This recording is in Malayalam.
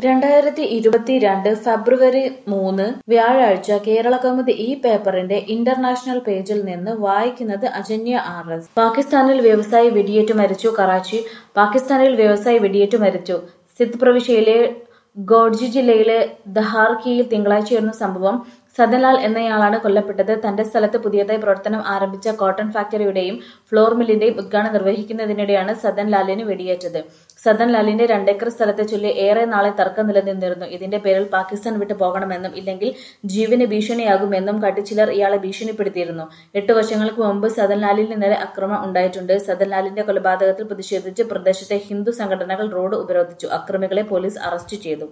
രണ്ടായിരത്തി ഇരുപത്തിരണ്ട് ഫെബ്രുവരി മൂന്ന് വ്യാഴാഴ്ച കേരള കൗമുദി ഈ പേപ്പറിന്റെ ഇന്റർനാഷണൽ പേജിൽ നിന്ന് വായിക്കുന്നത് അജന്യ ആർ എസ് പാകിസ്ഥാനിൽ വ്യവസായി വെടിയേറ്റു മരിച്ചു കറാച്ചി പാകിസ്ഥാനിൽ വ്യവസായി വെടിയേറ്റു മരിച്ചു സിന്ധ് പ്രവിശ്യയിലെ ഗോഡ്ജി ജില്ലയിലെ ദഹാർക്കിയിൽ തിങ്കളാഴ്ചയായിരുന്നു സംഭവം സദൻലാൽ എന്നയാളാണ് കൊല്ലപ്പെട്ടത് തന്റെ സ്ഥലത്ത് പുതിയതായി പ്രവർത്തനം ആരംഭിച്ച കോട്ടൺ ഫാക്ടറിയുടെയും ഫ്ലോർ മില്ലിന്റെയും ഉദ്ഘാടനം നിർവഹിക്കുന്നതിനിടെയാണ് സദൻലാലിന് വെടിയേറ്റത് സദൻലാലിന്റെ രണ്ടേക്കർ സ്ഥലത്തെ ചൊല്ലി ഏറെ നാളെ തർക്കം നിലനിന്നിരുന്നു ഇതിന്റെ പേരിൽ പാകിസ്ഥാൻ വിട്ടു പോകണമെന്നും ഇല്ലെങ്കിൽ ജീവന് ഭീഷണിയാകുമെന്നും കാട്ടി ചിലർ ഇയാളെ ഭീഷണിപ്പെടുത്തിയിരുന്നു എട്ട് വർഷങ്ങൾക്ക് മുമ്പ് സദൻലാലിന് നേരെ ആക്രമണം ഉണ്ടായിട്ടുണ്ട് സദൻലാലിന്റെ കൊലപാതകത്തിൽ പ്രതിഷേധിച്ച് പ്രദേശത്തെ ഹിന്ദു സംഘടനകൾ റോഡ് ഉപരോധിച്ചു അക്രമികളെ പോലീസ് അറസ്റ്റ് ചെയ്തു